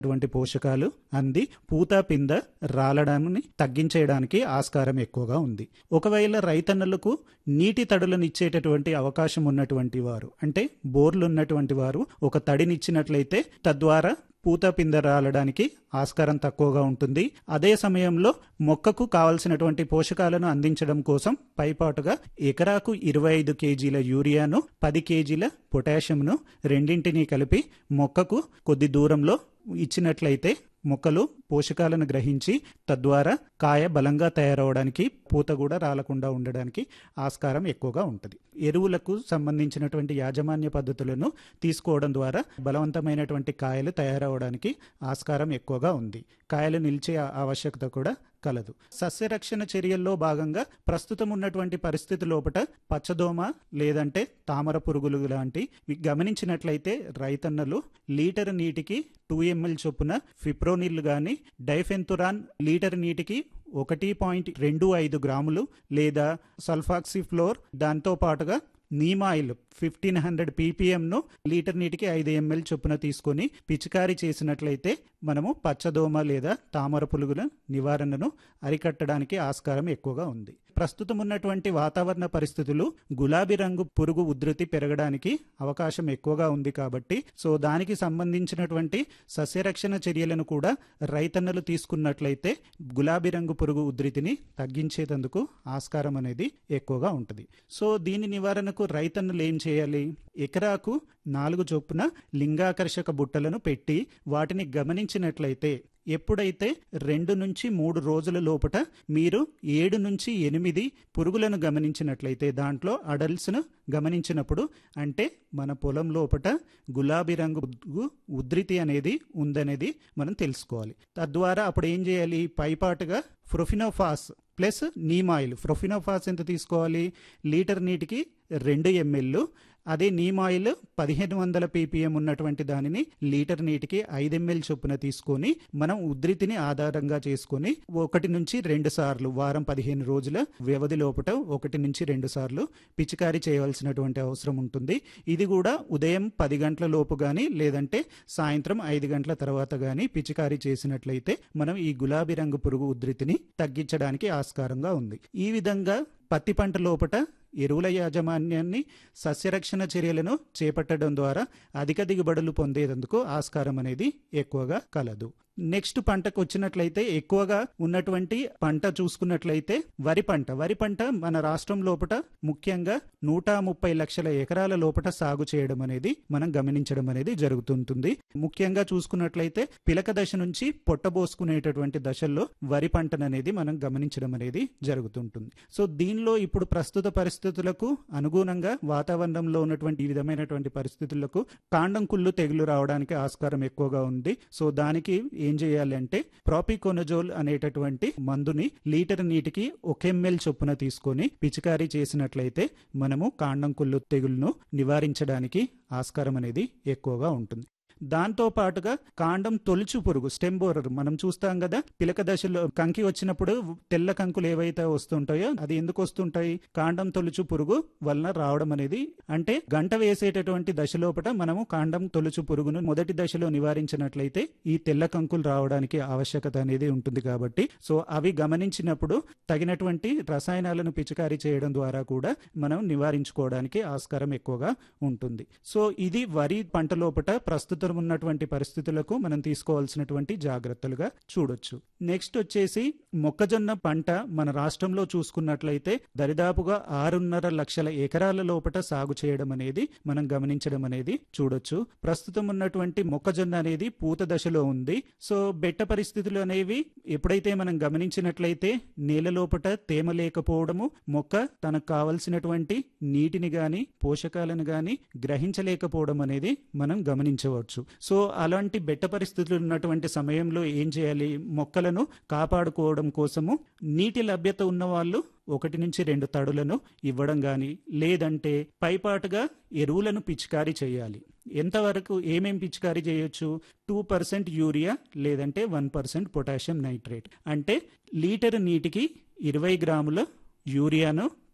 అటువంటి పోషకాలు అంది పూత పింద రాలడాన్ని తగ్గించేయడానికి ఆస్కారం ఎక్కువగా ఉంది ఒకవేళ రైతన్నలకు నీటి తడులను ఇచ్చేటటువంటి అవకాశం ఉన్నటువంటి వారు అంటే బోర్లు ఉన్నటువంటి వారు ఒక తడినిచ్చినట్లయితే తద్వారా పూత పింద రాలడానికి ఆస్కారం తక్కువగా ఉంటుంది అదే సమయంలో మొక్కకు కావలసినటువంటి పోషకాలను అందించడం కోసం పైపాటుగా ఎకరాకు ఇరవై ఐదు కేజీల యూరియాను పది కేజీల పొటాషియంను రెండింటినీ కలిపి మొక్కకు కొద్ది దూరంలో ఇచ్చినట్లయితే మొక్కలు పోషకాలను గ్రహించి తద్వారా కాయ బలంగా తయారవడానికి పూత కూడా రాలకుండా ఉండడానికి ఆస్కారం ఎక్కువగా ఉంటుంది ఎరువులకు సంబంధించినటువంటి యాజమాన్య పద్ధతులను తీసుకోవడం ద్వారా బలవంతమైనటువంటి కాయలు తయారవడానికి ఆస్కారం ఎక్కువగా ఉంది కాయలు నిలిచే ఆవశ్యకత కూడా కలదు సస్యరక్షణ చర్యల్లో భాగంగా ప్రస్తుతం ఉన్నటువంటి పరిస్థితి లోపల పచ్చదోమ లేదంటే తామర పురుగులు లాంటి గమనించినట్లయితే రైతన్నలు లీటర్ నీటికి టూ ఎంఎల్ చొప్పున ఫిప్రోనిల్ కానీ డైఫెన్తురాన్ లీటర్ నీటికి ఒకటి పాయింట్ రెండు ఐదు గ్రాములు లేదా సల్ఫాక్సిఫ్లోర్ దాంతో పాటుగా నీమాయిల్ ఫిఫ్టీన్ హండ్రెడ్ పీపీఎంను లీటర్ నీటికి ఐదు ఎంఎల్ చొప్పున తీసుకొని పిచికారీ చేసినట్లయితే మనము పచ్చదోమ లేదా తామర పురుగుల నివారణను అరికట్టడానికి ఆస్కారం ఎక్కువగా ఉంది ప్రస్తుతం ఉన్నటువంటి వాతావరణ పరిస్థితులు గులాబీ రంగు పురుగు ఉధృతి పెరగడానికి అవకాశం ఎక్కువగా ఉంది కాబట్టి సో దానికి సంబంధించినటువంటి సస్యరక్షణ చర్యలను కూడా రైతన్నలు తీసుకున్నట్లయితే గులాబీ రంగు పురుగు ఉధృతిని తగ్గించేందుకు ఆస్కారం అనేది ఎక్కువగా ఉంటుంది సో దీని నివారణకు రైతన్నలు ఏం చేయాలి ఎకరాకు నాలుగు చొప్పున లింగాకర్షక బుట్టలను పెట్టి వాటిని గమనించినట్లయితే ఎప్పుడైతే రెండు నుంచి మూడు రోజుల లోపట మీరు ఏడు నుంచి ఎనిమిది పురుగులను గమనించినట్లయితే దాంట్లో అడల్ట్స్ను గమనించినప్పుడు అంటే మన పొలం లోపట గులాబీ రంగు ఉధృతి అనేది ఉందనేది మనం తెలుసుకోవాలి తద్వారా అప్పుడు ఏం చేయాలి పైపాటుగా ఫ్రొఫినోఫాస్ ప్లస్ నీమాయిల్ ఫ్రొఫినోఫాస్ ఎంత తీసుకోవాలి లీటర్ నీటికి రెండు ఎంఎల్ అదే నీమాయిల్ పదిహేను వందల పీపీఎం ఉన్నటువంటి దానిని లీటర్ నీటికి ఐదు ఎంఎల్ చొప్పున తీసుకొని మనం ఉధృతిని ఆధారంగా చేసుకొని ఒకటి నుంచి రెండు సార్లు వారం పదిహేను రోజుల వ్యవధి లోపల ఒకటి నుంచి రెండు సార్లు పిచికారీ చేయవలసినటువంటి అవసరం ఉంటుంది ఇది కూడా ఉదయం పది గంటల లోపు కానీ లేదంటే సాయంత్రం ఐదు గంటల తర్వాత కానీ పిచికారీ చేసినట్లయితే మనం ఈ గులాబీ రంగు పురుగు ఉధృతిని తగ్గించడానికి ఆస్కారంగా ఉంది ఈ విధంగా పత్తి పంట లోపట ఎరువుల యాజమాన్యాన్ని సస్యరక్షణ చర్యలను చేపట్టడం ద్వారా అధిక దిగుబడులు పొందేందుకు ఆస్కారం అనేది ఎక్కువగా కలదు నెక్స్ట్ పంటకు వచ్చినట్లయితే ఎక్కువగా ఉన్నటువంటి పంట చూసుకున్నట్లయితే వరి పంట వరి పంట మన రాష్ట్రం లోపల ముఖ్యంగా నూట ముప్పై లక్షల ఎకరాల లోపల సాగు చేయడం అనేది మనం గమనించడం అనేది జరుగుతుంటుంది ముఖ్యంగా చూసుకున్నట్లయితే పిలక దశ నుంచి పొట్టబోసుకునేటటువంటి దశల్లో వరి పంటను అనేది మనం గమనించడం అనేది జరుగుతుంటుంది సో దీనిలో ఇప్పుడు ప్రస్తుత పరిస్థితులకు అనుగుణంగా వాతావరణంలో ఉన్నటువంటి ఈ విధమైనటువంటి పరిస్థితులకు కాండం కుళ్ళు తెగులు రావడానికి ఆస్కారం ఎక్కువగా ఉంది సో దానికి ఏం చేయాలి అంటే ప్రాపికోనజోల్ అనేటటువంటి మందుని లీటర్ నీటికి ఒక ఎంఎల్ చొప్పున తీసుకొని పిచికారీ చేసినట్లయితే మనము కాండం కుళ్ళు తెగులును నివారించడానికి ఆస్కారం అనేది ఎక్కువగా ఉంటుంది దాంతో పాటుగా కాండం తొలుచు పురుగు స్టెమ్ బోరర్ మనం చూస్తాం కదా పిలక దశలో కంకి వచ్చినప్పుడు తెల్ల కంకులు ఏవైతే వస్తుంటాయో అది ఎందుకు వస్తుంటాయి కాండం తొలుచు పురుగు వలన రావడం అనేది అంటే గంట వేసేటటువంటి దశలోపట మనము కాండం తొలుచు పురుగును మొదటి దశలో నివారించినట్లయితే ఈ తెల్ల కంకులు రావడానికి ఆవశ్యకత అనేది ఉంటుంది కాబట్టి సో అవి గమనించినప్పుడు తగినటువంటి రసాయనాలను పిచికారీ చేయడం ద్వారా కూడా మనం నివారించుకోవడానికి ఆస్కారం ఎక్కువగా ఉంటుంది సో ఇది వరి పంట లోపట ప్రస్తుతం ఉన్నటువంటి పరిస్థితులకు మనం తీసుకోవాల్సినటువంటి జాగ్రత్తలుగా చూడొచ్చు నెక్స్ట్ వచ్చేసి మొక్కజొన్న పంట మన రాష్ట్రంలో చూసుకున్నట్లయితే దరిదాపుగా ఆరున్నర లక్షల ఎకరాల లోపట సాగు చేయడం అనేది మనం గమనించడం అనేది చూడొచ్చు ప్రస్తుతం ఉన్నటువంటి మొక్కజొన్న అనేది పూత దశలో ఉంది సో బెట్ట పరిస్థితులు అనేవి ఎప్పుడైతే మనం గమనించినట్లయితే నేల లోపట తేమ లేకపోవడము మొక్క తనకు కావలసినటువంటి నీటిని గాని పోషకాలను గాని గ్రహించలేకపోవడం అనేది మనం గమనించవచ్చు సో అలాంటి బెట్ట పరిస్థితులు ఉన్నటువంటి సమయంలో ఏం చేయాలి మొక్కలను కాపాడుకోవడం కోసము నీటి లభ్యత ఉన్న వాళ్ళు ఒకటి నుంచి రెండు తడులను ఇవ్వడం గాని లేదంటే పైపాటుగా ఎరువులను పిచికారీ చేయాలి ఎంతవరకు ఏమేం పిచికారీ చేయొచ్చు టూ పర్సెంట్ యూరియా లేదంటే వన్ పర్సెంట్ పొటాషియం నైట్రేట్ అంటే లీటర్ నీటికి ఇరవై గ్రాముల యూరియాను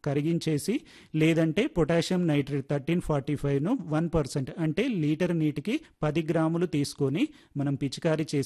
కరిగించేసి లేదంటే పొటాషియం నైట్రేట్ థర్టీన్ ఫార్టీ ఫైవ్ను వన్ పర్సెంట్ అంటే లీటర్ నీటికి పది గ్రాములు తీసుకొని మనం పిచికారీ చేసి